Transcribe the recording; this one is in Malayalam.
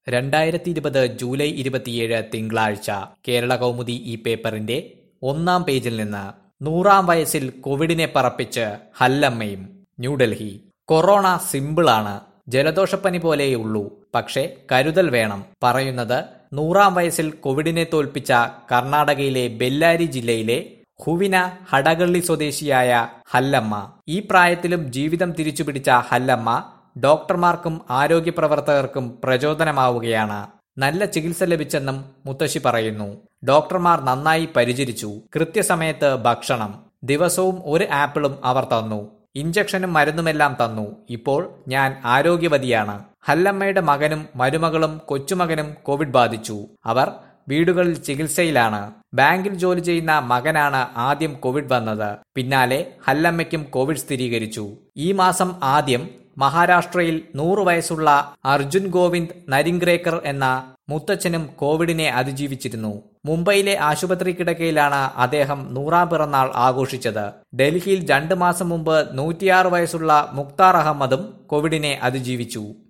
രണ്ടായിരത്തി ഇരുപത് ജൂലൈ ഇരുപത്തിയേഴ് തിങ്കളാഴ്ച കേരള കൗമുദി ഈ പേപ്പറിന്റെ ഒന്നാം പേജിൽ നിന്ന് നൂറാം വയസ്സിൽ കോവിഡിനെ പറപ്പിച്ച് ഹല്ലമ്മയും ന്യൂഡൽഹി കൊറോണ സിമ്പിളാണ് ജലദോഷപ്പനി പോലെയുള്ളൂ പക്ഷേ കരുതൽ വേണം പറയുന്നത് നൂറാം വയസ്സിൽ കോവിഡിനെ തോൽപ്പിച്ച കർണാടകയിലെ ബെല്ലാരി ജില്ലയിലെ ഹുവിന ഹടഗള്ളി സ്വദേശിയായ ഹല്ലമ്മ ഈ പ്രായത്തിലും ജീവിതം തിരിച്ചുപിടിച്ച ഹല്ലമ്മ ഡോക്ടർമാർക്കും ആരോഗ്യ പ്രവർത്തകർക്കും പ്രചോദനമാവുകയാണ് നല്ല ചികിത്സ ലഭിച്ചെന്നും മുത്തശ്ശി പറയുന്നു ഡോക്ടർമാർ നന്നായി പരിചരിച്ചു കൃത്യസമയത്ത് ഭക്ഷണം ദിവസവും ഒരു ആപ്പിളും അവർ തന്നു ഇഞ്ചക്ഷനും മരുന്നുമെല്ലാം തന്നു ഇപ്പോൾ ഞാൻ ആരോഗ്യവതിയാണ് ഹല്ലമ്മയുടെ മകനും മരുമകളും കൊച്ചുമകനും കോവിഡ് ബാധിച്ചു അവർ വീടുകളിൽ ചികിത്സയിലാണ് ബാങ്കിൽ ജോലി ചെയ്യുന്ന മകനാണ് ആദ്യം കോവിഡ് വന്നത് പിന്നാലെ ഹല്ലമ്മയ്ക്കും കോവിഡ് സ്ഥിരീകരിച്ചു ഈ മാസം ആദ്യം മഹാരാഷ്ട്രയിൽ നൂറു വയസ്സുള്ള അർജുൻ ഗോവിന്ദ് നരിങ്ക്രേക്കർ എന്ന മുത്തച്ഛനും കോവിഡിനെ അതിജീവിച്ചിരുന്നു മുംബൈയിലെ ആശുപത്രി കിടക്കയിലാണ് അദ്ദേഹം നൂറാം പിറന്നാൾ ആഘോഷിച്ചത് ഡൽഹിയിൽ രണ്ടു മാസം മുമ്പ് നൂറ്റിയാറ് വയസ്സുള്ള മുക്താർ അഹമ്മദും കോവിഡിനെ അതിജീവിച്ചു